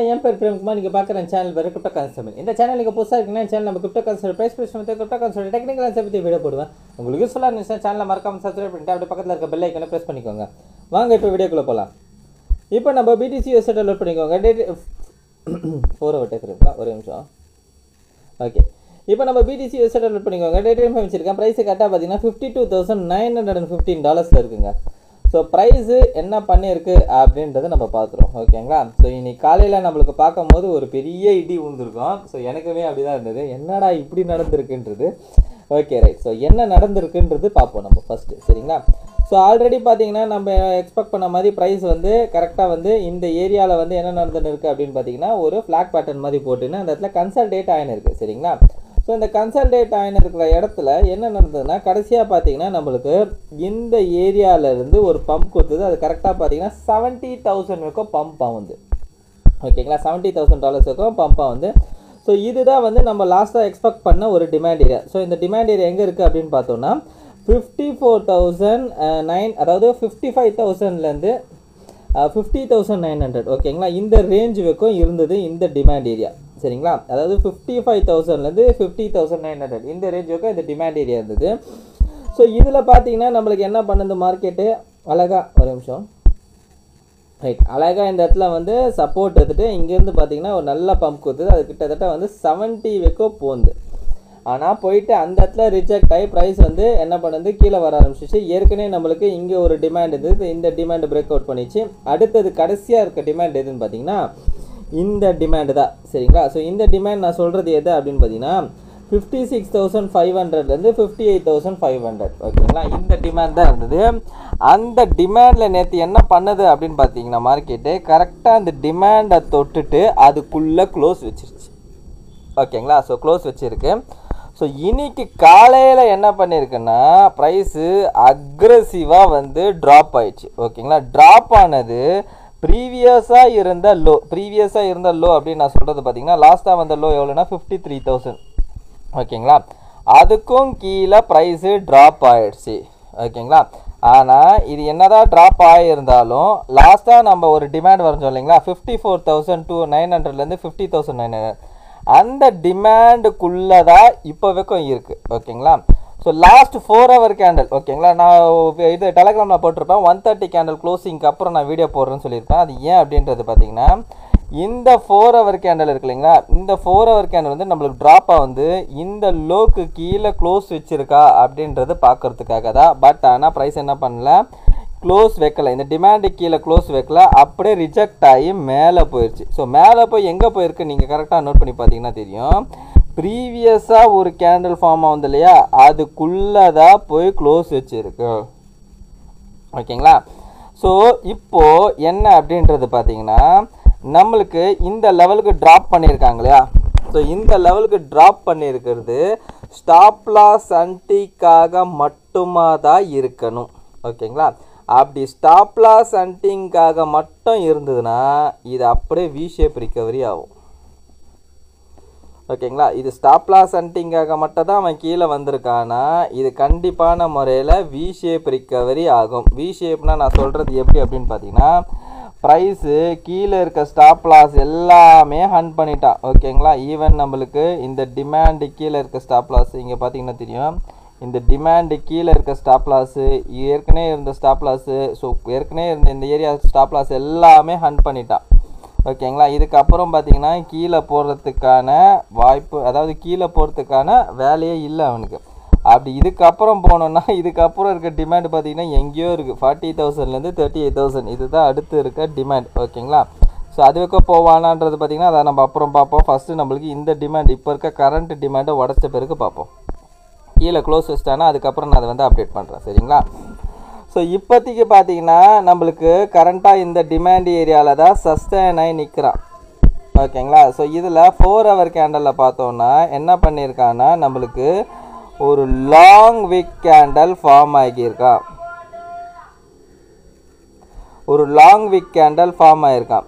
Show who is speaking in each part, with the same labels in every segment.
Speaker 1: என் பேர் பிரேம்குமார் நீங்கள் பார்க்குற சேனல் பேர் கிரிப்டோ கான்செப்ட் இந்த சேனல் நீங்கள் புதுசாக இருக்குன்னா சேனல் நம்ம கிரிப்டோ கான்செப்ட் ப்ரைஸ் ப்ரைஸ் வந்து கிரிப்டோ கான்செப்ட் டெக்னிக்கல் ஆன்சர் பற்றி வீடியோ போடுவேன் உங்களுக்கு யூஸ்ஃபுல்லாக இருந்துச்சுன்னா சேனலை மறக்காம சப்ஸ்கிரைப் பண்ணிட்டு அப்படியே பக்கத்தில் இருக்க பெல் ஐக்கனை ப்ரெஸ் பண்ணிக்கோங்க வாங்க இப்போ வீடியோக்குள்ளே போகலாம் இப்போ நம்ம பிடிசி வெப்சைட் டவுன்லோட் பண்ணிக்கோங்க டேட் ஃபோர் ஓவர் டேக் ஒரு நிமிஷம் ஓகே இப்போ நம்ம பிடிசி வெப்சைட் டவுன்லோட் பண்ணிக்கோங்க டேட் டைம் வச்சிருக்கேன் ப்ரைஸ் கரெக்டாக பார்த்தீங்கன்னா fifty two thousand nine hundred and fifteen டாலர்ஸில் இருக்குங்க ஸோ ப்ரைஸு என்ன பண்ணியிருக்கு அப்படின்றத நம்ம பார்க்குறோம் ஓகேங்களா ஸோ இன்னைக்கு காலையில் நம்மளுக்கு பார்க்கும்போது ஒரு பெரிய இடி விழுந்திருக்கும் ஸோ எனக்குமே அப்படி தான் இருந்தது என்னடா இப்படி நடந்திருக்குன்றது ஓகே ரைட் ஸோ என்ன நடந்திருக்குன்றது பார்ப்போம் நம்ம ஃபஸ்ட்டு சரிங்களா ஸோ ஆல்ரெடி பார்த்தீங்கன்னா நம்ம எக்ஸ்பெக்ட் பண்ண மாதிரி ப்ரைஸ் வந்து கரெக்டாக வந்து இந்த ஏரியாவில் வந்து என்ன நடந்துன்னு இருக்குது அப்படின்னு பார்த்தீங்கன்னா ஒரு ஃப்ளாக் பேட்டர்ன் மாதிரி போட்டுன்னு அந்த இடத்துல கன்சல்டேட் ஆகின்னு இருக்குது சரிங்களா ஸோ இந்த கன்சல்டேட் ஆகின இருக்கிற இடத்துல என்ன நடந்ததுன்னா கடைசியாக பார்த்தீங்கன்னா நம்மளுக்கு இந்த ஏரியாவிலேருந்து ஒரு பம்ப் கொடுத்தது அது கரெக்டாக பார்த்தீங்கன்னா செவன்ட்டி தௌசண்ட் வரைக்கும் பம்ப் ஆகுது ஓகேங்களா செவன்ட்டி தௌசண்ட் டாலர்ஸ் வரைக்கும் பம்ப் ஆகுது ஸோ இதுதான் வந்து நம்ம லாஸ்ட்டாக எக்ஸ்பெக்ட் பண்ண ஒரு டிமாண்ட் ஏரியா ஸோ இந்த டிமாண்ட் ஏரியா எங்கே இருக்குது அப்படின்னு பார்த்தோம்னா ஃபிஃப்டி ஃபோர் தௌசண்ட் நைன் அதாவது ஃபிஃப்டி ஃபைவ் தௌசண்ட்லேருந்து ஃபிஃப்டி தௌசண்ட் நைன் ஹண்ட்ரட் ஓகேங்களா இந்த ரேஞ்ச் வரைக்கும் இருந்தது இந்த டிமாண்ட் ஏரியா சரிங்களா அதாவது ஃபிஃப்டி ஃபைவ் தௌசண்ட்லேருந்து ஃபிஃப்டி தௌசண்ட் நைன் ஹண்ட்ரட் இந்த ரேஞ்ச் வரைக்கும் இந்த டிமாண்ட் ஏரியா இருந்தது ஸோ இதில் பார்த்தீங்கன்னா நம்மளுக்கு என்ன பண்ணுது மார்க்கெட்டு அழகாக ஒரு நிமிஷம் ரைட் அழகாக இந்த இடத்துல வந்து சப்போர்ட் எடுத்துகிட்டு இங்கேருந்து பார்த்தீங்கன்னா ஒரு நல்ல பம்ப் கொடுத்தது அது கிட்டத்தட்ட வந்து செவன்ட்டி வரைக்கும் போகுது ஆனால் போயிட்டு அந்த இடத்துல ரிஜெக்ட் ஆகி ப்ரைஸ் வந்து என்ன பண்ணுது கீழே வர ஆரம்பிச்சிச்சு ஏற்கனவே நம்மளுக்கு இங்கே ஒரு டிமாண்ட் இருந்தது இந்த டிமாண்ட் பிரேக் அவுட் பண்ணிச்சு அடுத்தது கடைசியாக இருக்க டிமாண்ட் எதுன்னு பார்த்தீங்கன்னா இந்த டிமாண்டு தான் சரிங்களா ஸோ இந்த டிமாண்ட் நான் சொல்கிறது எது அப்படின்னு பார்த்தீங்கன்னா ஃபிஃப்டி சிக்ஸ் தௌசண்ட் ஃபைவ் ஹண்ட்ரட்லேருந்து fifty eight thousand five hundred ஓகேங்களா இந்த டிமாண்ட் தான் இருந்தது அந்த டிமாண்டில் நேற்று என்ன பண்ணுது அப்படின்னு பார்த்தீங்கன்னா மார்க்கெட்டு கரெக்டாக அந்த டிமாண்டை தொட்டுட்டு அதுக்குள்ளே க்ளோஸ் வச்சிருச்சு ஓகேங்களா ஸோ க்ளோஸ் வச்சுருக்கு ஸோ இன்னைக்கு காலையில் என்ன பண்ணியிருக்குன்னா ப்ரைஸு அக்ரஸிவாக வந்து ட்ராப் ஆயிடுச்சு ஓகேங்களா ட்ராப் ஆனது ப்ரீவியஸாக இருந்த லோ ப்ரீவியஸாக இருந்த லோ அப்படின்னு நான் சொல்கிறது பார்த்தீங்கன்னா லாஸ்ட்டாக வந்த லோ எவ்வளோனா ஃபிஃப்டி த்ரீ தௌசண்ட் ஓகேங்களா அதுக்கும் கீழே ப்ரைஸு ட்ராப் ஆயிடுச்சு ஓகேங்களா ஆனால் இது என்னதான் ட்ராப் ஆகியிருந்தாலும் லாஸ்ட்டாக நம்ம ஒரு டிமாண்ட் வரைஞ்சோம் இல்லைங்களா fifty four thousand two nine ஹண்ட்ரட்லேருந்து ஃபிஃப்டி தௌசண்ட் நைன் ஹண்ட்ரட் அந்த டிமாண்டுக்குள்ளே தான் இப்போ வரைக்கும் இருக்குது ஓகேங்களா so last four hour candle ஓகேங்களா நான் இது டெலகிராமில் போட்டிருப்பேன் ஒன் தேர்ட்டி கேண்டில் க்ளோசிங்க்கு அப்புறம் நான் வீடியோ போடுறேன்னு சொல்லியிருப்பேன் அது ஏன் அப்படின்றது பார்த்தீங்கன்னா இந்த ஃபோர் ஹவர் கேண்டில் இருக்கு இல்லைங்களா இந்த ஃபோர் ஹவர் கேண்டில் வந்து நம்மளுக்கு ட்ராப்பாக வந்து இந்த லோக்கு கீழே க்ளோஸ் வச்சுருக்கா அப்படின்றது பார்க்கறதுக்காக தான் பட் ஆனால் ப்ரைஸ் என்ன பண்ணல க்ளோஸ் வைக்கல இந்த டிமாண்டு கீழே க்ளோஸ் வைக்கல அப்படியே ரிஜெக்ட் ஆகி மேலே போயிடுச்சு ஸோ மேலே போய் எங்கே போயிருக்கு நீங்கள் கரெக்டாக நோட் பண்ணி பார்த்தீங்கன்னா தெரியும் ப்ரீவியஸாக ஒரு கேண்டில் ஃபார்ம் ஆகுது இல்லையா அதுக்குள்ளே தான் போய் க்ளோஸ் வச்சுருக்கு ஓகேங்களா ஸோ இப்போது என்ன அப்படின்றது பார்த்தீங்கன்னா நம்மளுக்கு இந்த லெவலுக்கு ட்ராப் பண்ணியிருக்காங்க இல்லையா ஸோ இந்த லெவலுக்கு ட்ராப் பண்ணியிருக்கிறது ஸ்டாப் லாஸ் அன்டிக்காக மட்டுமா தான் இருக்கணும் ஓகேங்களா அப்படி ஸ்டாப் லாஸ் அன்டிங்காக மட்டும் இருந்ததுன்னா இது அப்படியே வி ஷேப் ரிக்கவரி ஆகும் ஓகேங்களா இது ஸ்டாப் லாஸ் அன்டிங்காக மட்டும் தான் அவன் கீழே வந்திருக்கானா இது கண்டிப்பான முறையில் வி ஷேப் ரிக்கவரி ஆகும் வி ஷேப்னா நான் சொல்கிறது எப்படி அப்படின்னு பார்த்தீங்கன்னா ப்ரைஸு கீழே இருக்க ஸ்டாப் லாஸ் எல்லாமே ஹன் பண்ணிட்டான் ஓகேங்களா ஈவன் நம்மளுக்கு இந்த டிமாண்டு கீழே இருக்க ஸ்டாப் லாஸ் இங்கே பார்த்தீங்கன்னா தெரியும் இந்த டிமாண்டு கீழே இருக்க ஸ்டாப் லாஸு ஏற்கனவே இருந்த ஸ்டாப் லாஸு ஸோ ஏற்கனவே இருந்த இந்த ஏரியா ஸ்டாப் லாஸ் எல்லாமே ஹன் பண்ணிட்டான் ஓகேங்களா இதுக்கப்புறம் பார்த்தீங்கன்னா கீழே போடுறதுக்கான வாய்ப்பு அதாவது கீழே போகிறதுக்கான வேலையே இல்லை அவனுக்கு அப்படி இதுக்கப்புறம் போனோன்னா இதுக்கப்புறம் இருக்க டிமாண்ட் பார்த்தீங்கன்னா எங்கேயோ இருக்குது ஃபார்ட்டி தௌசண்ட்லேருந்து தேர்ட்டி எயிட் தௌசண்ட் இதுதான் அடுத்து இருக்க டிமாண்ட் ஓகேங்களா ஸோ அது வைக்க போவானான்றது பார்த்தீங்கன்னா அதை நம்ம அப்புறம் பார்ப்போம் ஃபஸ்ட்டு நம்மளுக்கு இந்த டிமாண்ட் இப்போ இருக்க கரண்ட் டிமாண்டை உடச்ச பிறகு பார்ப்போம் கீழே க்ளோஸ் வச்சிட்டானா அதுக்கப்புறம் நான் அதை வந்து அப்டேட் பண்ணுறேன் சரிங்களா ஸோ இப்போதைக்கு பார்த்தீங்கன்னா நம்மளுக்கு கரண்ட்டாக இந்த டிமாண்ட் ஏரியாவில் தான் சஸ்டைன் ஆகி நிற்கிறான் ஓகேங்களா ஸோ இதில் ஃபோர் ஹவர் கேண்டலில் பார்த்தோன்னா என்ன பண்ணியிருக்கான்னா நம்மளுக்கு ஒரு லாங் விக் கேண்டல் ஃபார்ம் ஆகியிருக்கான் ஒரு லாங் விக் கேண்டல் ஃபார்ம் ஆகியிருக்கான்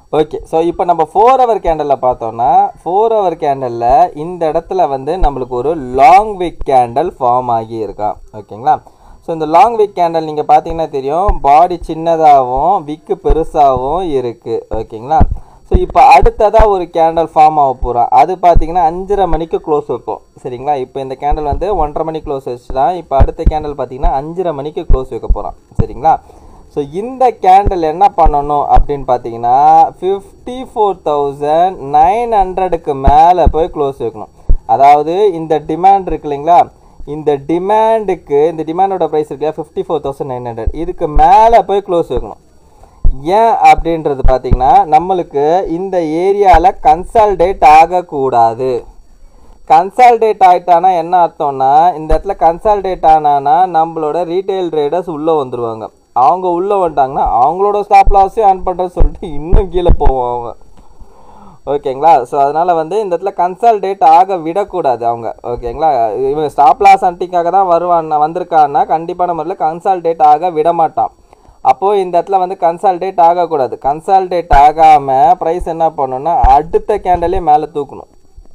Speaker 1: ஓகே ஸோ இப்போ நம்ம ஃபோர் ஹவர் கேண்டலில் பார்த்தோம்னா ஃபோர் ஹவர் கேண்டலில் இந்த இடத்துல வந்து நம்மளுக்கு ஒரு லாங் விக் கேண்டல் ஃபார்ம் ஆகி இருக்கான் ஓகேங்களா ஸோ இந்த லாங் விக் கேண்டல் நீங்கள் பார்த்தீங்கன்னா தெரியும் பாடி சின்னதாகவும் விக்கு பெருசாகவும் இருக்குது ஓகேங்களா ஸோ இப்போ அடுத்ததாக ஒரு கேண்டல் ஃபார்ம் ஆக போகிறோம் அது பார்த்தீங்கன்னா அஞ்சரை மணிக்கு க்ளோஸ் வைப்போம் சரிங்களா இப்போ இந்த கேண்டல் வந்து ஒன்றரை மணி க்ளோஸ் வச்சுலாம் இப்போ அடுத்த கேண்டல் பார்த்தீங்கன்னா அஞ்சரை மணிக்கு க்ளோஸ் வைக்க போகிறோம் சரிங்களா ஸோ இந்த கேண்டில் என்ன பண்ணணும் அப்படின்னு பார்த்தீங்கன்னா ஃபிஃப்டி ஃபோர் தௌசண்ட் நைன் ஹண்ட்ரடுக்கு மேலே போய் க்ளோஸ் வைக்கணும் அதாவது இந்த டிமாண்ட் இருக்கு இல்லைங்களா இந்த டிமாண்டுக்கு இந்த டிமாண்டோட ப்ரைஸ் இருக்கு fifty four thousand nine hundred இதுக்கு மேலே போய் க்ளோஸ் வைக்கணும் ஏன் அப்படின்றது பார்த்தீங்கன்னா நம்மளுக்கு இந்த ஏரியாவில் கன்சால்டேட் ஆகக்கூடாது கன்சால்டேட் ஆகிட்டானா என்ன அர்த்தம்னா இந்த இடத்துல கன்சால்டேட் ஆனானா நம்மளோட ரீட்டைல் ட்ரேடர்ஸ் உள்ளே வந்துடுவாங்க அவங்க உள்ளே வந்துட்டாங்கன்னா அவங்களோட ஸ்டாப் லாஸே ஆன் பண்ணுறது சொல்லிட்டு இன்னும் கீழே போவோம் அவங்க ஓகேங்களா ஸோ அதனால் வந்து இந்த இடத்துல கன்சால்டேட் ஆக விடக்கூடாது அவங்க ஓகேங்களா இவன் ஸ்டாப் லாஸ் அன்ட்டிக்காக தான் வருவான் வந்திருக்கான்னா கண்டிப்பான முறையில் கன்சால்டேட் ஆக விட மாட்டான் அப்போது இந்த இடத்துல வந்து கன்சால்டேட் ஆகக்கூடாது கன்சால்டேட் ஆகாமல் ப்ரைஸ் என்ன பண்ணணும்னா அடுத்த கேண்டலே மேலே தூக்கணும்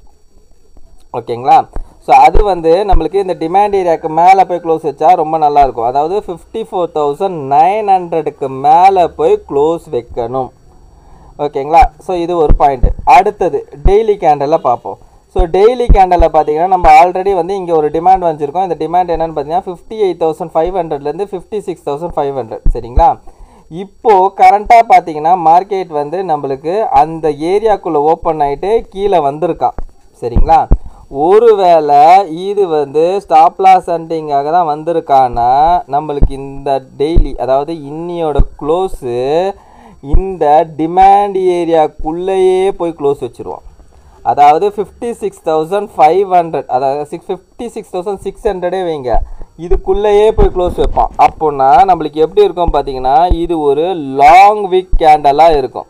Speaker 1: ஓகேங்களா ஸோ அது வந்து நம்மளுக்கு இந்த டிமாண்ட் ஏரியாவுக்கு மேலே போய் க்ளோஸ் வச்சா ரொம்ப நல்லாயிருக்கும் அதாவது ஃபிஃப்டி ஃபோர் தௌசண்ட் நைன் ஹண்ட்ரடுக்கு மேலே போய் க்ளோஸ் வைக்கணும் ஓகேங்களா ஸோ இது ஒரு பாயிண்ட் அடுத்தது டெய்லி கேண்டலில் பார்ப்போம் ஸோ டெய்லி கேண்டலில் பார்த்தீங்கன்னா நம்ம ஆல்ரெடி வந்து இங்கே ஒரு டிமாண்ட் வச்சுருக்கோம் இந்த டிமாண்ட் என்னென்னு பார்த்தீங்கன்னா ஃபிஃப்டி எயிட் தௌசண்ட் ஃபைவ் ஹண்ட்ரட்லேருந்து fifty six thousand five hundred சரிங்களா இப்போது கரண்ட்டாக பார்த்தீங்கன்னா மார்க்கெட் வந்து நம்மளுக்கு அந்த ஏரியாக்குள்ளே ஓப்பன் ஆகிட்டு கீழே வந்திருக்கான் சரிங்களா ஒருவேளை இது வந்து ஸ்டாப் லாஸ் ஹண்டிங்காக தான் வந்திருக்கான்னா நம்மளுக்கு இந்த டெய்லி அதாவது இன்னியோட க்ளோஸு இந்த டிமாண்ட் ஏரியாக்குள்ளேயே போய் க்ளோஸ் வச்சுருவோம் அதாவது fifty six thousand five hundred அதாவது six fifty six thousand six ஹண்ட்ரடே வைங்க இதுக்குள்ளேயே போய் க்ளோஸ் வைப்பான் அப்போனா நம்மளுக்கு எப்படி இருக்கும் பார்த்தீங்கன்னா இது ஒரு லாங் விக் கேண்டலாக இருக்கும்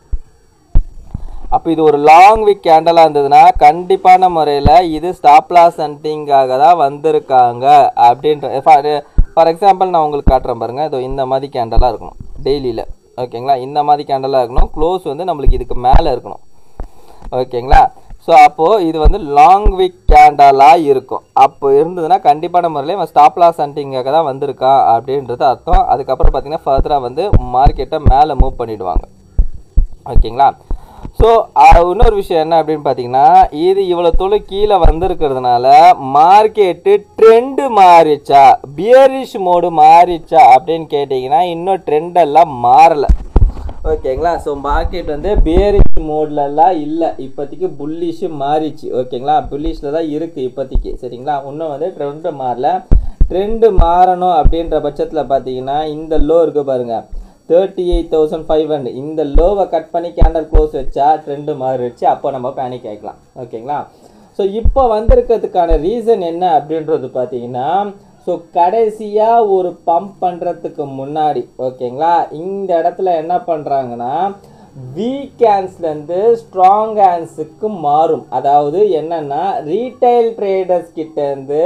Speaker 1: அப்போ இது ஒரு லாங் விக் கேண்டலாக இருந்ததுன்னா கண்டிப்பான முறையில் இது ஸ்டாப் லாஸ் ஹண்டிங்காக தான் வந்திருக்காங்க அப்படின்ற ஃபார் எக்ஸாம்பிள் நான் உங்களுக்கு காட்டுறேன் பாருங்கள் இதோ இந்த மாதிரி கேண்டலாக இருக்கணும் டெய்லியில் ஓகேங்களா இந்த மாதிரி கேண்டலாக இருக்கணும் க்ளோஸ் வந்து நம்மளுக்கு இதுக்கு மேலே இருக்கணும் ஓகேங்களா ஸோ அப்போது இது வந்து லாங் விக் கேண்டலாக இருக்கும் அப்போ இருந்ததுன்னா கண்டிப்பான முறையில் இவன் ஸ்டாப் லாஸ் ஹண்டிங்காக தான் வந்திருக்கான் அப்படின்றது அர்த்தம் அதுக்கப்புறம் பார்த்தீங்கன்னா ஃபர்தராக வந்து மார்க்கெட்டை மேலே மூவ் பண்ணிவிடுவாங்க ஓகேங்களா ஸோ இன்னொரு விஷயம் என்ன அப்படின்னு பார்த்தீங்கன்னா இது இவ்வளோ தொழில் கீழே வந்திருக்கிறதுனால மார்க்கெட்டு ட்ரெண்டு மாறிச்சா பியரிஷ் மோடு மாறிச்சா அப்படின்னு கேட்டிங்கன்னா இன்னும் ட்ரெண்டெல்லாம் மாறலை ஓகேங்களா ஸோ மார்க்கெட் வந்து பியரிஷ் மோட்லலாம் இல்லை இப்போதைக்கு புல்லிஷு மாறிச்சு ஓகேங்களா புல்லிஷில் தான் இருக்குது இப்போதைக்கு சரிங்களா இன்னும் வந்து ட்ரெண்டு மாறல ட்ரெண்டு மாறணும் அப்படின்ற பட்சத்தில் பார்த்தீங்கன்னா இந்த லோ இருக்குது பாருங்கள் thirty eight thousand five hundred இந்த லோவை கட் பண்ணி கேண்டல் க்ளோஸ் வச்சா ட்ரெண்டு மாறிடுச்சு அப்போ நம்ம பேனிக் ஆகிக்கலாம் ஓகேங்களா ஸோ இப்போ வந்திருக்கிறதுக்கான ரீசன் என்ன அப்படின்றது பார்த்தீங்கன்னா ஸோ கடைசியாக ஒரு பம்ப் பண்ணுறதுக்கு முன்னாடி ஓகேங்களா இந்த இடத்துல என்ன பண்ணுறாங்கன்னா வீக் ஹேண்ட்ஸ்லேருந்து ஸ்ட்ராங் ஹேண்ட்ஸுக்கு மாறும் அதாவது என்னென்னா ரீட்டைல் ட்ரேடர்ஸ் கிட்டேருந்து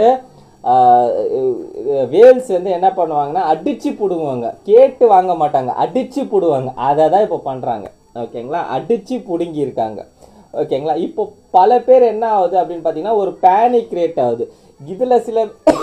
Speaker 1: வேல்ஸ் வந்து என்ன பண்ணுவாங்கன்னா அடிச்சு பிடுங்குவாங்க கேட்டு வாங்க மாட்டாங்க அடிச்சு பிடுவாங்க அதை தான் இப்போ பண்ணுறாங்க ஓகேங்களா அடிச்சு பிடுங்கியிருக்காங்க ஓகேங்களா இப்போ பல பேர் என்ன ஆகுது அப்படின்னு பார்த்தீங்கன்னா ஒரு பேனிக் கிரியேட் ஆகுது இதில் சில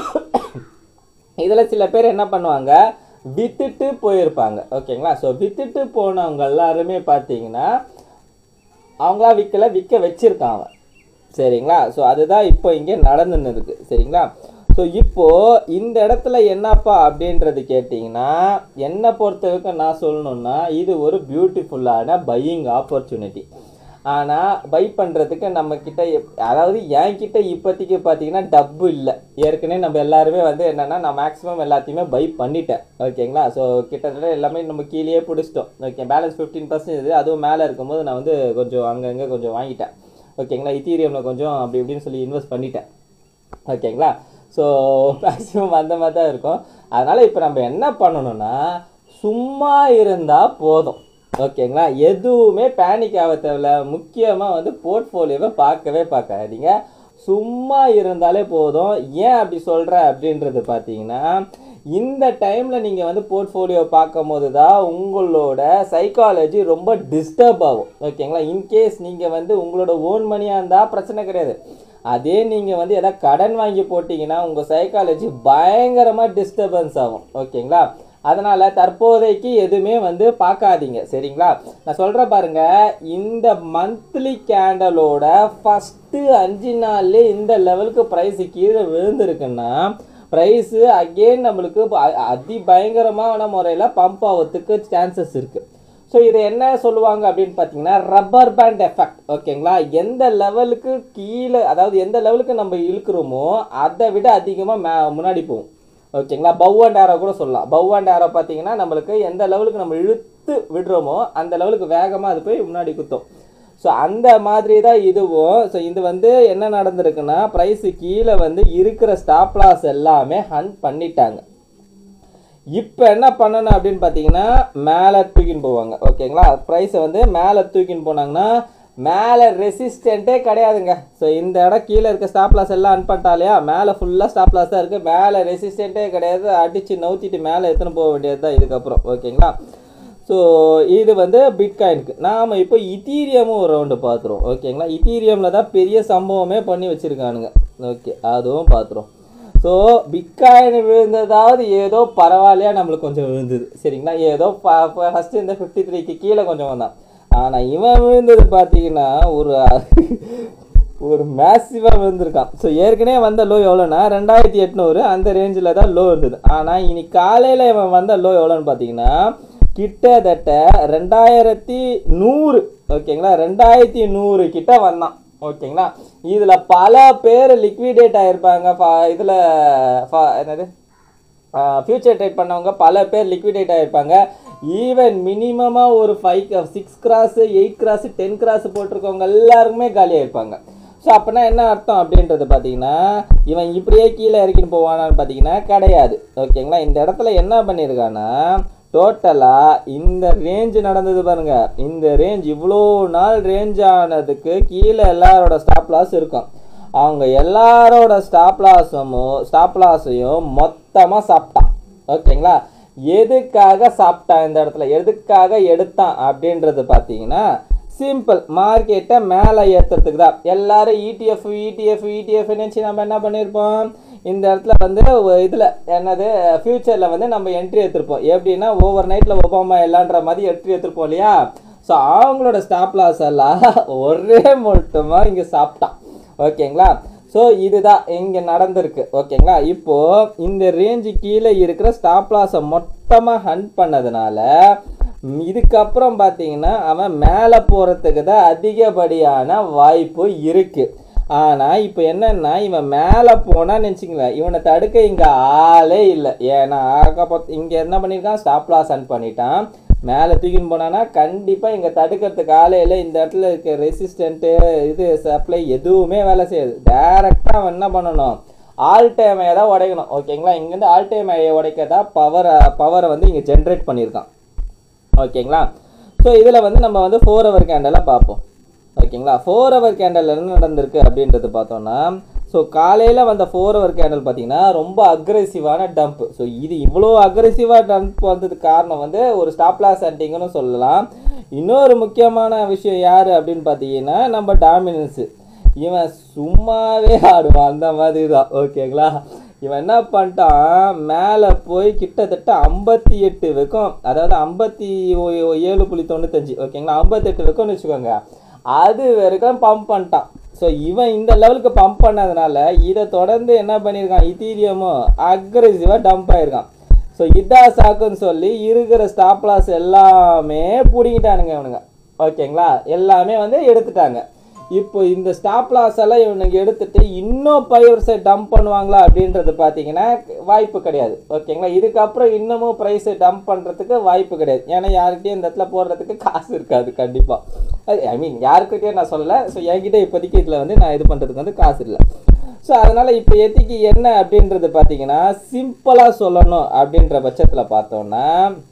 Speaker 1: இதில் சில பேர் என்ன பண்ணுவாங்க வித்துட்டு போயிருப்பாங்க ஓகேங்களா ஸோ வித்துட்டு போனவங்க எல்லாருமே பார்த்தீங்கன்னா அவங்களா விற்கல விற்க வச்சிருக்கான் அவன் சரிங்களா ஸோ அதுதான் இப்போ இங்கே நடந்துன்னு இருக்கு சரிங்களா ஸோ இப்போது இந்த இடத்துல என்னப்பா அப்படின்றது கேட்டிங்கன்னா என்னை பொறுத்த வரைக்கும் நான் சொல்லணுன்னா இது ஒரு பியூட்டிஃபுல்லான பையிங் ஆப்பர்ச்சுனிட்டி ஆனால் பை பண்ணுறதுக்கு நம்ம கிட்ட எப்- அதாவது என் கிட்ட இப்போதைக்கு பார்த்தீங்கன்னா டப்பு இல்லை ஏற்கனவே நம்ம எல்லாருமே வந்து என்னென்னா நான் மேக்ஸிமம் எல்லாத்தையுமே பை பண்ணிட்டேன் ஓகேங்களா ஸோ கிட்டத்தட்ட எல்லாமே நம்ம கீழேயே பிடிச்சிட்டோம் ஓகே பேலன்ஸ் ஃபிஃப்டீன் பர்சன்டேஜ் அதுவும் மேலே இருக்கும்போது நான் வந்து கொஞ்சம் அங்கங்கே கொஞ்சம் வாங்கிட்டேன் ஓகேங்களா இத்தீரியமில் கொஞ்சம் அப்படி இப்படின்னு சொல்லி இன்வெஸ்ட் பண்ணிட்டேன் ஓகேங்களா ஸோ மேக்ஸிமம் அந்த மாதிரி தான் இருக்கும் அதனால் இப்போ நம்ம என்ன பண்ணணும்னா சும்மா இருந்தால் போதும் ஓகேங்களா எதுவுமே பேனிக் ஆக தேவையில்ல முக்கியமாக வந்து போர்ட்ஃபோலியோவை பார்க்கவே பார்க்காதீங்க சும்மா இருந்தாலே போதும் ஏன் அப்படி சொல்கிறேன் அப்படின்றது பார்த்தீங்கன்னா இந்த டைமில் நீங்கள் வந்து போர்ட்ஃபோலியோ பார்க்கும் போது தான் உங்களோட சைக்காலஜி ரொம்ப டிஸ்டர்ப் ஆகும் ஓகேங்களா இன்கேஸ் நீங்கள் வந்து உங்களோட ஓன் மணியாக இருந்தால் பிரச்சனை கிடையாது அதே நீங்கள் வந்து எதாவது கடன் வாங்கி போட்டிங்கன்னா உங்கள் சைக்காலஜி பயங்கரமாக டிஸ்டர்பன்ஸ் ஆகும் ஓகேங்களா அதனால் தற்போதைக்கு எதுவுமே வந்து பார்க்காதீங்க சரிங்களா நான் சொல்கிறேன் பாருங்க இந்த மந்த்லி கேண்டலோட ஃபஸ்ட்டு அஞ்சு நாள்லேயே இந்த லெவலுக்கு ப்ரைஸ் கீழே விழுந்திருக்குன்னா ப்ரைஸு அகெயின் நம்மளுக்கு அ- அதி பயங்கரமான முறையில் பம்ப் ஆகிறதுக்கு சான்சஸ் இருக்குது ஸோ இதை என்ன சொல்லுவாங்க அப்படின்னு பார்த்தீங்கன்னா ரப்பர் பேண்ட் எஃபெக்ட் ஓகேங்களா எந்த லெவலுக்கு கீழே அதாவது எந்த லெவலுக்கு நம்ம இழுக்கிறோமோ அதை விட அதிகமாக மே முன்னாடி போகும் ஓகேங்களா பவ் அண்ட் ஆரோ கூட சொல்லலாம் பவ் அண்ட் ஆரோ பார்த்தீங்கன்னா நம்மளுக்கு எந்த லெவலுக்கு நம்ம இழுத்து விடுறோமோ அந்த லெவலுக்கு வேகமாக அது போய் முன்னாடி குத்தும் ஸோ அந்த மாதிரி தான் இதுவும் ஸோ இது வந்து என்ன நடந்திருக்குன்னா ப்ரைஸு கீழே வந்து இருக்கிற ஸ்டாப் லாஸ் எல்லாமே ஹண்ட் பண்ணிட்டாங்க இப்போ என்ன பண்ணணும் அப்படின்னு பார்த்தீங்கன்னா மேலே தூக்கின்னு போவாங்க ஓகேங்களா ப்ரைஸை வந்து மேலே தூக்கின்னு போனாங்கன்னா மேலே ரெசிஸ்டண்ட்டே கிடையாதுங்க ஸோ இந்த இடம் கீழே இருக்க ஸ்டாப் லாஸ் எல்லாம் அன் பண்ணிட்டாலையா மேலே ஃபுல்லாக ஸ்டாப் லாஸ் தான் இருக்குது மேலே ரெசிஸ்டண்ட்டே கிடையாது அடித்து நவுத்திட்டு மேலே எடுத்துன்னு போக வேண்டியது தான் இதுக்கப்புறம் ஓகேங்களா ஸோ இது வந்து பிட்காயினுக்கு நாம் இப்போ இத்தீரியமும் ஒரு ரவுண்டு பார்த்துருவோம் ஓகேங்களா இத்தீரியமில் தான் பெரிய சம்பவமே பண்ணி வச்சுருக்கானுங்க ஓகே அதுவும் பார்த்துருவோம் ஸோ பிட்காயின் விழுந்ததாவது ஏதோ பரவாயில்லையா நம்மளுக்கு கொஞ்சம் விழுந்தது சரிங்களா ஏதோ ஃபஸ்ட்டு இந்த ஃபிஃப்டி த்ரீக்கு கீழே கொஞ்சம் வந்தான் ஆனால் இவன் விழுந்தது பார்த்தீங்கன்னா ஒரு ஒரு மேசிவாக விழுந்திருக்கான் ஸோ ஏற்கனவே வந்த லோ எவ்வளோனா ரெண்டாயிரத்தி எட்நூறு அந்த ரேஞ்சில் தான் லோ இருந்தது ஆனால் இனி காலையில் இவன் வந்த லோ எவ்வளோன்னு பார்த்தீங்கன்னா கிட்டத்தட்ட ரெண்டாயிரத்தி நூறு ஓகேங்களா ரெண்டாயிரத்தி நூறு கிட்ட வந்தான் ஓகேங்களா இதில் பல பேர் லிக்விடேட் ஆகிருப்பாங்க இதில் என்னது ஃபியூச்சர் ட்ரேட் பண்ணவங்க பல பேர் லிக்விடேட் ஆகிருப்பாங்க ஈவன் மினிமமாக ஒரு five six cross eight cross ten cross போட்டிருக்கவங்க எல்லாருக்குமே காலியாக இருப்பாங்க ஸோ அப்போனா என்ன அர்த்தம் அப்படின்றது பார்த்தீங்கன்னா இவன் இப்படியே கீழே இறக்கின்னு போவானான்னு பார்த்தீங்கன்னா கிடையாது ஓகேங்களா இந்த இடத்துல என்ன பண்ணியிருக்கான்னா டோட்டலாக இந்த ரேஞ்சு நடந்தது பாருங்க இந்த ரேஞ்ச் இவ்வளோ நாள் ரேஞ்ச் ஆனதுக்கு கீழே எல்லாரோட ஸ்டாப் லாஸ் இருக்கும் அவங்க எல்லாரோட ஸ்டாப் லாஸும் ஸ்டாப் லாஸையும் மொத்தமாக சாப்பிட்டான் ஓகேங்களா எதுக்காக சாப்பிட்டான் இந்த இடத்துல எதுக்காக எடுத்தான் அப்படின்றது பார்த்தீங்கன்னா சிம்பிள் மார்க்கெட்டை மேலே ஏற்றுறதுக்கு தான் எல்லாரும் இடிஎஃப் இடிஎஃப் இடிஎஃப் நினச்சி நம்ம என்ன பண்ணியிருப்போம் இந்த இடத்துல வந்து இதில் என்னது ஃப்யூச்சரில் வந்து நம்ம என்ட்ரி எடுத்திருப்போம் எப்படின்னா ஓவர் நைட்டில் ஒபாமா எல்லான்ற மாதிரி என்ட்ரி எடுத்திருப்போம் இல்லையா ஸோ அவங்களோட ஸ்டாப் லாஸ் எல்லாம் ஒரே மட்டுமாக இங்கே சாப்பிட்டான் ஓகேங்களா ஸோ இதுதான் இங்கே நடந்திருக்கு ஓகேங்களா இப்போது இந்த ரேஞ்சு கீழே இருக்கிற ஸ்டாப் லாஸை மொத்தமாக ஹண்ட் பண்ணதுனால ம், இதுக்கப்புறம் பார்த்தீங்கன்னா அவன் மேலே போகிறதுக்கு தான் அதிகப்படியான வாய்ப்பு இருக்குது ஆனால் இப்போ என்னன்னா இவன் மேலே போனான்னு நினச்சிங்களேன் இவனை தடுக்க இங்கே ஆளே இல்லை ஏன்னா ஆக்கப்போ இங்கே என்ன பண்ணியிருக்கான் ஸ்டாப் லாஸ் ஹண்ட் பண்ணிட்டான் மேலே தூக்கின்னு போனான்னா கண்டிப்பாக இங்கே தடுக்கிறதுக்கு ஆளே இல்லை இந்த இடத்துல இருக்க ரெசிஸ்டண்ட்டு இது சப்ளை எதுவுமே வேலை செய்யாது டேரெக்டாக அவன் என்ன பண்ணணும் ஆல் டைம் தான் உடைக்கணும் ஓகேங்களா இங்கேருந்து ஆல் டைம் உடைக்க தான் பவரை பவரை வந்து இங்கே ஜென்ரேட் பண்ணியிருக்கான் ஓகேங்களா ஸோ இதில் வந்து நம்ம வந்து ஃபோர் ஹவர் கேண்டலாக பார்ப்போம் ஓகேங்களா ஃபோர் ஹவர் கேண்டல் என்ன நடந்திருக்கு அப்படின்றது பார்த்தோம்னா ஸோ காலையில் வந்த ஃபோர் ஹவர் கேண்டல் பார்த்தீங்கன்னா ரொம்ப அக்ரெசிவான டம்ப் ஸோ இது இவ்வளோ அக்ரெசிவாக டம்ப் வந்ததுக்கு காரணம் வந்து ஒரு ஸ்டாப் லாஸ் ஹண்டிங்னு சொல்லலாம் இன்னொரு முக்கியமான விஷயம் யார் அப்படின்னு பார்த்தீங்கன்னா நம்ம டாமினன்ஸு இவன் சும்மாவே ஆடுவான் அந்த மாதிரி தான் ஓகேங்களா இவன் என்ன பண்ணிட்டான் மேலே போய் கிட்டத்தட்ட ஐம்பத்தி எட்டு வைக்கும் அதாவது ஐம்பத்தி ஏழு புள்ளி தொண்ணூத்தஞ்சு ஓகேங்களா ஐம்பத்தெட்டு வைக்கும்னு வச்சுக்கோங்க அது வரைக்கும் பம்ப் பண்ணிட்டான் ஸோ இவன் இந்த லெவலுக்கு பம்ப் பண்ணதுனால இதை தொடர்ந்து என்ன பண்ணியிருக்கான் இத்தீரியமும் அக்ரெசிவாக டம்ப் ஆயிருக்கான் ஸோ இதா சாக்குன்னு சொல்லி இருக்கிற ஸ்டாப் லாஸ் எல்லாமே பிடிங்கிட்டானுங்க இவனுங்க ஓகேங்களா எல்லாமே வந்து எடுத்துட்டாங்க இப்போ இந்த ஸ்டாப் லாஸ் எல்லாம் இவனுக்கு எடுத்துட்டு இன்னும் பைவர்ஸை டம்ப் பண்ணுவாங்களா அப்படின்றது பார்த்தீங்கன்னா வாய்ப்பு கிடையாது ஓகேங்களா இதுக்கப்புறம் இன்னமும் ப்ரைஸை டம்ப் பண்ணுறதுக்கு வாய்ப்பு கிடையாது ஏன்னா யாருக்கிட்டையும் இந்த இடத்துல போடுறதுக்கு காசு இருக்காது கண்டிப்பாக ஐ மீன் யாருக்கிட்டேயும் நான் சொல்லலை ஸோ என்கிட்ட இப்போதைக்கு இதில் வந்து நான் இது பண்ணுறதுக்கு வந்து காசு இல்லை ஸோ அதனால் இப்போ எத்திக்கு என்ன அப்படின்றது பார்த்தீங்கன்னா சிம்பிளாக சொல்லணும் அப்படின்ற பட்சத்தில் பார்த்தோன்னா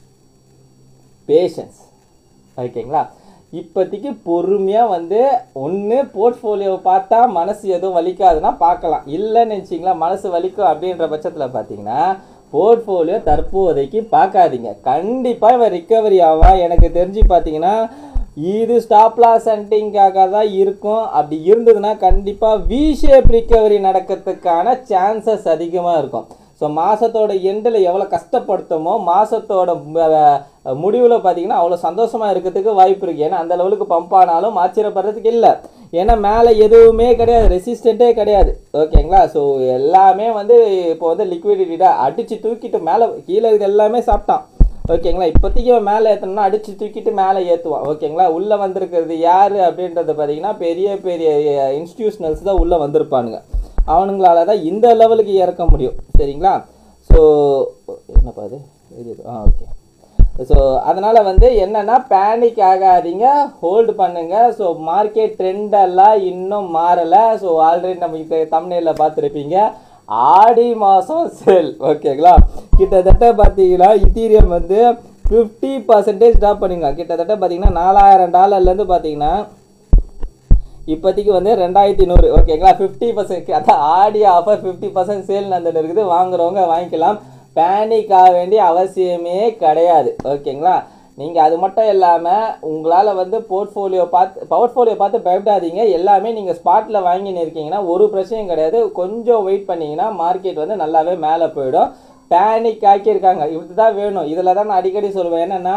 Speaker 1: பேஷன்ஸ் ஓகேங்களா இப்போதைக்கு பொறுமையாக வந்து ஒன்று போர்ட்ஃபோலியோவை பார்த்தா மனசு எதுவும் வலிக்காதுன்னா பார்க்கலாம் இல்லைன்னு நினச்சிங்களா மனசு வலிக்கும் அப்படின்ற பட்சத்தில் பார்த்தீங்கன்னா போர்ட்ஃபோலியோ தற்போதைக்கு பார்க்காதீங்க கண்டிப்பாக இவன் ரிக்கவரி ஆவான் எனக்கு தெரிஞ்சு பார்த்தீங்கன்னா இது ஸ்டாப் லாஸ் ஹண்டிங்காக தான் இருக்கும் அப்படி இருந்ததுன்னா கண்டிப்பாக வி ஷேப் ரிக்கவரி நடக்கிறதுக்கான சான்சஸ் அதிகமாக இருக்கும் ஸோ மாதத்தோட எண்டில் எவ்வளோ கஷ்டப்படுத்தமோ மாதத்தோட முடிவில் பார்த்தீங்கன்னா அவ்வளோ சந்தோஷமாக இருக்கிறதுக்கு வாய்ப்பு இருக்குது ஏன்னா அந்த லெவலுக்கு பம்ப் ஆனாலும் ஆச்சரியப்படுறதுக்கு இல்லை ஏன்னா மேலே எதுவுமே கிடையாது ரெசிஸ்டண்ட்டே கிடையாது ஓகேங்களா ஸோ எல்லாமே வந்து இப்போ வந்து லிக்விடிட்டியாக அடித்து தூக்கிட்டு மேலே கீழே இது எல்லாமே சாப்பிட்டான் ஓகேங்களா இப்போதைக்கு அவன் மேலே ஏற்றணும்னா அடித்து தூக்கிட்டு மேலே ஏற்றுவான் ஓகேங்களா உள்ளே வந்திருக்கிறது யார் அப்படின்றது பார்த்தீங்கன்னா பெரிய பெரிய இன்ஸ்டியூஷனல்ஸ் தான் உள்ளே வந்திருப்பானுங்க அவனுங்களால தான் இந்த லெவலுக்கு இறக்க முடியும் சரிங்களா ஸோ என்னப்பா அது இது ஆ ஓகே ஸோ அதனால் வந்து என்னென்னா பேனிக் ஆகாதீங்க ஹோல்டு பண்ணுங்க ஸோ மார்க்கெட் ட்ரெண்டெல்லாம் இன்னும் மாறலை ஸோ ஆல்ரெடி நம்ம இப்போ தமிழ்நில பார்த்துருப்பீங்க ஆடி மாதம் சேல் ஓகேங்களா கிட்டத்தட்ட பார்த்தீங்கன்னா இத்தீரியம் வந்து ஃபிஃப்டி பர்சன்டேஜ் ட்ராப் பண்ணிங்க கிட்டத்தட்ட பார்த்தீங்கன்னா நாலாயிரம் டாலர்லேருந்து பார்த்தீங்கன்னா இப்போதைக்கு வந்து ரெண்டாயிரத்தி நூறு ஓகேங்களா ஃபிஃப்டி பர்சன்ட் அதான் ஆடி ஆஃபர் ஃபிஃப்டி பர்சன்ட் சேல் நடந்துட்டு இருக்குது வாங்குறவங்க வாங்கிக்கலாம் பேனிக் ஆக வேண்டிய அவசியமே கிடையாது ஓகேங்களா நீங்கள் அது மட்டும் இல்லாமல் உங்களால் வந்து போர்ட்ஃபோலியோ பார்த்து போர்ட்ஃபோலியோ பார்த்து பயப்படாதீங்க எல்லாமே நீங்கள் ஸ்பாட்டில் வாங்கின்னு இருக்கீங்கன்னா ஒரு பிரச்சனையும் கிடையாது கொஞ்சம் வெயிட் பண்ணிங்கன்னா மார்க்கெட் வந்து நல்லாவே மேலே போயிடும் பேனிக் ஆக்கியிருக்காங்க இப்படி தான் வேணும் இதில் தான் நான் அடிக்கடி சொல்லுவேன் என்னென்னா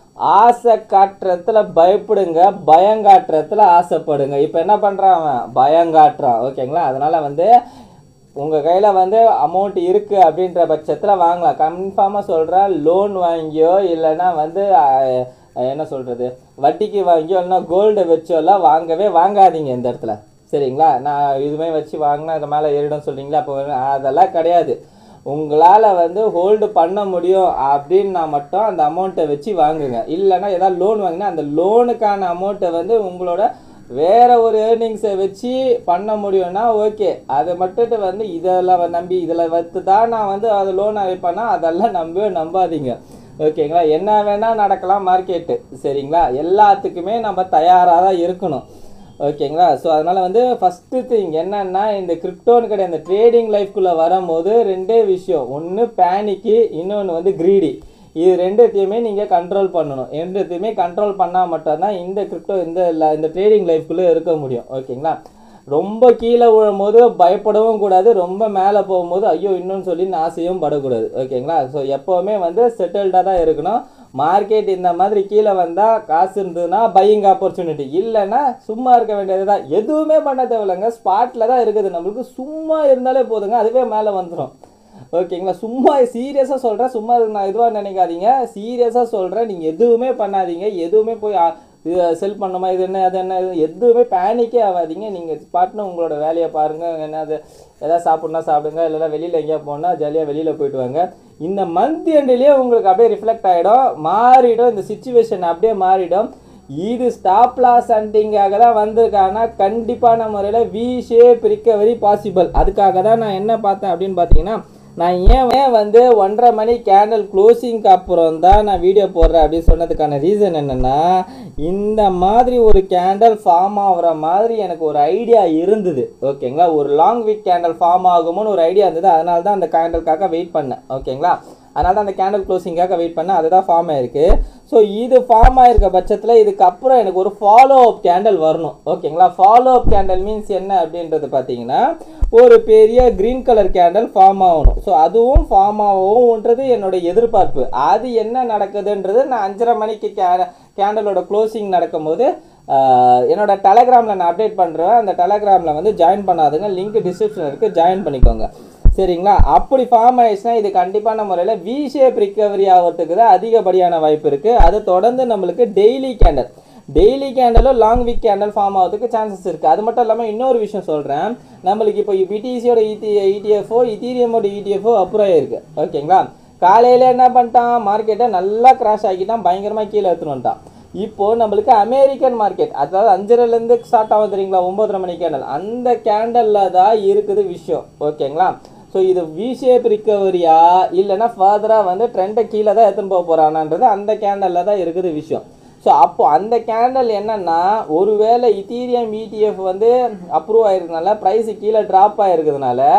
Speaker 1: ஆசை காட்டுறதுல பயப்படுங்க பயம் காட்டுறதுல ஆசைப்படுங்க இப்போ என்ன பண்ணுறான் அவன் பயம் காட்டுறான் ஓகேங்களா அதனால் வந்து உங்கள் கையில் வந்து அமௌண்ட் இருக்குது அப்படின்ற பட்சத்தில் வாங்கலாம் கன்ஃபார்மாக சொல்கிறேன் லோன் வாங்கியோ இல்லைன்னா வந்து அஹ், என்ன சொல்கிறது வட்டிக்கு வாங்கியோ இல்லைன்னா கோல்டு வச்சோ எல்லாம் வாங்கவே வாங்காதீங்க இந்த இடத்துல சரிங்களா நான் இதுமே வச்சு வாங்கினா இது மேலே ஏறிடும் சொல்கிறீங்களா அப்போ அதெல்லாம் கிடையாது உங்களால் வந்து ஹோல்டு பண்ண முடியும் அப்படின்னா மட்டும் அந்த அமௌண்ட்டை வச்சு வாங்குங்க இல்லைன்னா ஏதாவது லோன் வாங்கினா அந்த லோனுக்கான அமௌண்ட்டை வந்து உங்களோட வேற ஒரு ஏர்னிங்ஸை வச்சு பண்ண முடியும்னா ஓகே அதை மட்டுட்டு வந்து இதெல்லாம் நம்பி இதில் வைத்து தான் நான் வந்து அது லோன் அழைப்பேன்னா அதெல்லாம் நம்பவே நம்பாதீங்க ஓகேங்களா என்ன வேணால் நடக்கலாம் மார்க்கெட்டு சரிங்களா எல்லாத்துக்குமே நம்ம தயாராக தான் இருக்கணும் ஓகேங்களா ஸோ அதனால் வந்து ஃபஸ்ட்டு திங் என்னன்னா இந்த கிரிப்டோன்னு கிடையாது இந்த ட்ரேடிங் லைஃப்குள்ளே வரும்போது ரெண்டே விஷயம் ஒன்று பேனிக்கு இன்னொன்று வந்து கிரீடி இது ரெண்டுத்தையுமே நீங்கள் கண்ட்ரோல் பண்ணணும் ரெண்டுத்தையுமே கண்ட்ரோல் பண்ணால் மட்டும்தான் இந்த கிரிப்டோ இந்த ல- இந்த ட்ரேடிங் லைஃப்குள்ளே இருக்க முடியும் ஓகேங்களா ரொம்ப கீழே விழும்போது பயப்படவும் கூடாது ரொம்ப மேலே போகும்போது ஐயோ இன்னும் சொல்லி ஆசையும் படக்கூடாது ஓகேங்களா ஸோ எப்போவுமே வந்து செட்டில்டாக தான் இருக்கணும் மார்க்கெட் இந்த மாதிரி கீழே வந்தால் காசு இருந்ததுன்னா பையிங் ஆப்பர்ச்சுனிட்டி இல்லைன்னா சும்மா இருக்க வேண்டியது தான் எதுவுமே பண்ண தேவையில்லைங்க ஸ்பாட்டில் தான் இருக்குது நம்மளுக்கு சும்மா இருந்தாலே போதுங்க அதுவே மேலே வந்துடும் ஓகேங்களா சும்மா சீரியஸாக சொல்கிறேன் சும்மா இது நான் இதுவாக நினைக்காதீங்க சீரியஸாக சொல்கிறேன் நீங்கள் எதுவுமே பண்ணாதீங்க எதுவுமே போய் செல் பண்ணுமா இது என்ன அது என்ன இது எதுவுமே பேனிக்கே ஆகாதீங்க நீங்கள் பாட்டுன்னு உங்களோட வேலையை பாருங்கள் என்ன அது எதாவது சாப்பிட்னா சாப்பிடுங்க இல்லைன்னா வெளியில் எங்கேயா போனால் ஜாலியாக வெளியில் போயிட்டு வாங்க இந்த மந்த் எண்ட்லேயே உங்களுக்கு அப்படியே ரிஃப்ளெக்ட் ஆகிடும் மாறிடும் இந்த சுச்சுவேஷன் அப்படியே மாறிடும் இது ஸ்டாப் லாஸ் ஹண்டிங்காக தான் வந்திருக்காங்கன்னா கண்டிப்பான முறையில் வி ஷேப் ரிக்கவரி பாசிபிள் அதுக்காக தான் நான் என்ன பார்த்தேன் அப்படின்னு பார்த்தீங்கன்னா நான் ஏன் ஏன் வந்து ஒன்றரை மணி கேண்டில் க்ளோசிங்க்கு அப்புறம் தான் நான் வீடியோ போடுறேன் அப்படின்னு சொன்னதுக்கான ரீசன் என்னென்னா இந்த மாதிரி ஒரு கேண்டில் ஃபார்ம் ஆகுற மாதிரி எனக்கு ஒரு ஐடியா இருந்தது ஓகேங்களா ஒரு லாங் வீக் கேண்டில் ஃபார்ம் ஆகுமோன்னு ஒரு ஐடியா இருந்தது அதனால தான் அந்த கேண்டலுக்காக வெயிட் பண்ணேன் ஓகேங்களா அதனால தான் அந்த கேண்டில் க்ளோசிங்காக வெயிட் பண்ணேன் அதுதான் ஃபார்ம் ஆயிருக்கு ஸோ இது ஃபார்ம் ஆயிருக்க பட்சத்தில் இதுக்கப்புறம் எனக்கு ஒரு ஃபாலோ அப் கேண்டில் வரணும் ஓகேங்களா ஃபாலோ அப் கேண்டில் மீன்ஸ் என்ன அப்படின்றது பார்த்தீங்கன்னா ஒரு பெரிய க்ரீன் கலர் கேண்டில் ஃபார்ம் ஆகணும் ஸோ அதுவும் ஃபார்ம் ஆகும்ன்றது என்னோட எதிர்பார்ப்பு அது என்ன நடக்குதுன்றது நான் அஞ்சரை மணிக்கு கே கேண்டலோட க்ளோசிங் நடக்கும்போது ஆஹ், என்னோட டெலகிராமில் நான் அப்டேட் பண்ணுறேன் அந்த டெலகிராமில் வந்து ஜாயின் பண்ணாதுங்க லிங்க் டிஸ்கிரிப்ஷனில் இருக்குது ஜாயின் பண்ணிக்கோங்க சரிங்களா அப்படி ஃபார்ம் ஆயிடுச்சுன்னா இது கண்டிப்பான முறையில் வி ஷேப் ரிக்கவரி ஆகிறதுக்கு தான் அதிகப்படியான வாய்ப்பு இருக்குது அது தொடர்ந்து நம்மளுக்கு டெய்லி கேண்டல் டெய்லி கேண்டலும் லாங் வீக் கேண்டல் ஃபார்ம் ஆகிறதுக்கு சான்சஸ் இருக்குது அது மட்டும் இல்லாமல் இன்னொரு விஷயம் சொல்கிறேன் நம்மளுக்கு இப்போ பிடிசியோட இடி இடிஎஃப்ஓ இத்தீரியமோட இடிஎஃப்ஓ அப்புறம் ஆயிருக்கு ஓகேங்களா காலையில் என்ன பண்ணிட்டான் மார்க்கெட்டை நல்லா கிராஷ் ஆக்கிட்டான் பயங்கரமாக கீழே எடுத்துன்னு வந்துட்டான் இப்போ நம்மளுக்கு அமெரிக்கன் மார்க்கெட் அதாவது அஞ்சரைலேருந்து ஸ்டார்ட் ஆகும் தெரியுங்களா ஒம்பதரை மணி கேண்டல் அந்த கேண்டலில் தான் இருக்குது விஷயம் ஓகேங்களா ஸோ இது வி ஷேப் ரிக்கவரியா இல்லைன்னா ஃபர்தராக வந்து ட்ரெண்டை கீழே தான் எடுத்துன்னு போக போகிறானான்றது அந்த கேண்டலில் தான் இருக்குது விஷயம் ஸோ அப்போ அந்த கேண்டல் என்னன்னா ஒருவேளை இத்தீரியம் இடிஎஃப் வந்து அப்ரூவ் ஆயிருக்கனால ப்ரைஸ் கீழே ட்ராப் ஆயிருக்கிறதுனால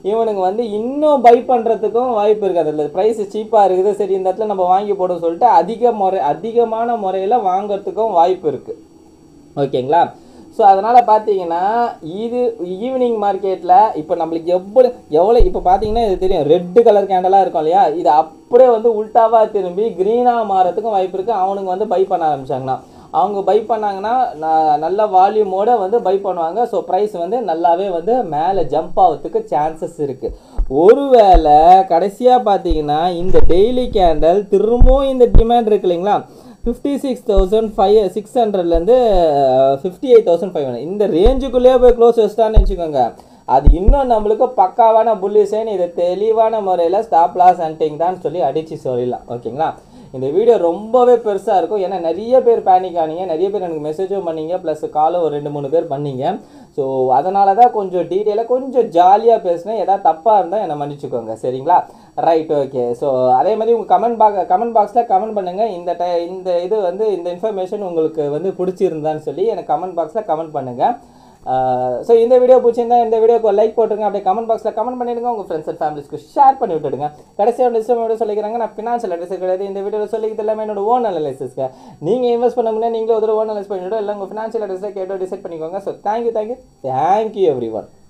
Speaker 1: இவனுங்க வந்து இன்னும் பை பண்ணுறதுக்கும் வாய்ப்பு இருக்குது அதில் ப்ரைஸ் சீப்பாக இருக்குது சரி இந்த இடத்துல நம்ம வாங்கி போட சொல்லிட்டு அதிக முறை அதிகமான முறையில் வாங்குறதுக்கும் வாய்ப்பு இருக்குது ஓகேங்களா ஸோ அதனால் பார்த்தீங்கன்னா இது ஈவினிங் மார்க்கெட்டில் இப்போ நம்மளுக்கு எவ்வளோ எவ்வளோ இப்போ பார்த்தீங்கன்னா இது தெரியும் ரெட்டு கலர் கேண்டலாக இருக்கும் இல்லையா இது அப்படியே வந்து உல்ட்டாவாக திரும்பி க்ரீனாக மாறத்துக்கும் வாய்ப்பு இருக்குது அவனுங்க வந்து பை பண்ண ஆரம்பிச்சாங்கன்னா அவங்க பை பண்ணாங்கன்னா ந- நல்ல வால்யூமோட வந்து பை பண்ணுவாங்க ஸோ ப்ரைஸ் வந்து நல்லாவே வந்து மேலே ஜம்ப் ஆகிறதுக்கு சான்சஸ் இருக்குது ஒருவேளை கடைசியாக பார்த்தீங்கன்னா இந்த டெய்லி கேண்டல் திரும்பவும் இந்த டிமாண்ட் இருக்கு இல்லைங்களா fifty six thousand five six ஹண்ட்ரட்லேருந்து fifty eight thousand five hundred இந்த ரேஞ்சுக்குள்ளேயே போய் க்ளோஸ் வச்சிட்டான்னு வச்சுக்கோங்க அது இன்னும் நம்மளுக்கு பக்காவான புல்லிசைன் இது தெளிவான முறையில் ஸ்டாப் லாஸ் ஹண்டிங் தான் சொல்லி அடித்து சொல்லலாம் ஓகேங்களா இந்த வீடியோ ரொம்பவே பெருசாக இருக்கும் ஏன்னா நிறைய பேர் பேனிக் ஆனீங்க நிறைய பேர் எனக்கு மெசேஜும் பண்ணீங்க ப்ளஸ் காலும் ஒரு ரெண்டு மூணு பேர் பண்ணீங்க ஸோ அதனால தான் கொஞ்சம் டீட்டெயிலாக கொஞ்சம் ஜாலியாக பேசினேன் ஏதாவது தப்பாக இருந்தால் என்னை மன்னிச்சுக்கோங்க சரிங்களா ரைட் ஓகே ஸோ அதே மாதிரி உங்கள் கமெண்ட் பாக் கமெண்ட் பாக்ஸில் கமெண்ட் பண்ணுங்கள் இந்த டை இந்த இது வந்து இந்த இன்ஃபர்மேஷன் உங்களுக்கு வந்து பிடிச்சிருந்தான்னு சொல்லி எனக்கு கமெண்ட் பாக்ஸில் கமெண்ட் பண்ணுங்கள் ஸோ இந்த வீடியோ பிடிச்சிருந்தா இந்த வீடியோக்கு லைக் போட்டுருங்க அப்படியே கமெண்ட் பாக்ஸில் கமெண்ட் பண்ணிடுங்க உங்கள் ஃப்ரெண்ட்ஸ் அண்ட் ஃபேமிலிஸ்க்கு ஷேர் பண்ணி விட்டுடுங்க கடைசியாக ஒரு டிஸ்டம் வீடியோ சொல்லிக்கிறாங்க நான் ஃபினான்ஷியல் அட்வைஸ் கிடையாது இந்த வீடியோ சொல்லிக்கிறது எல்லாமே என்னோட ஓன் அனலைசிஸ்க்கு நீங்கள் இன்வெஸ்ட் பண்ண முன்னே நீங்களே ஒரு ஓன் அனலைஸ் பண்ணிவிடும் இல்லை உங்கள் ஃபினான்ஷியல் அட்வைஸை கேட்டோ டிசைட் பண்ணிக்கோங்க so thank you thank you thank you every one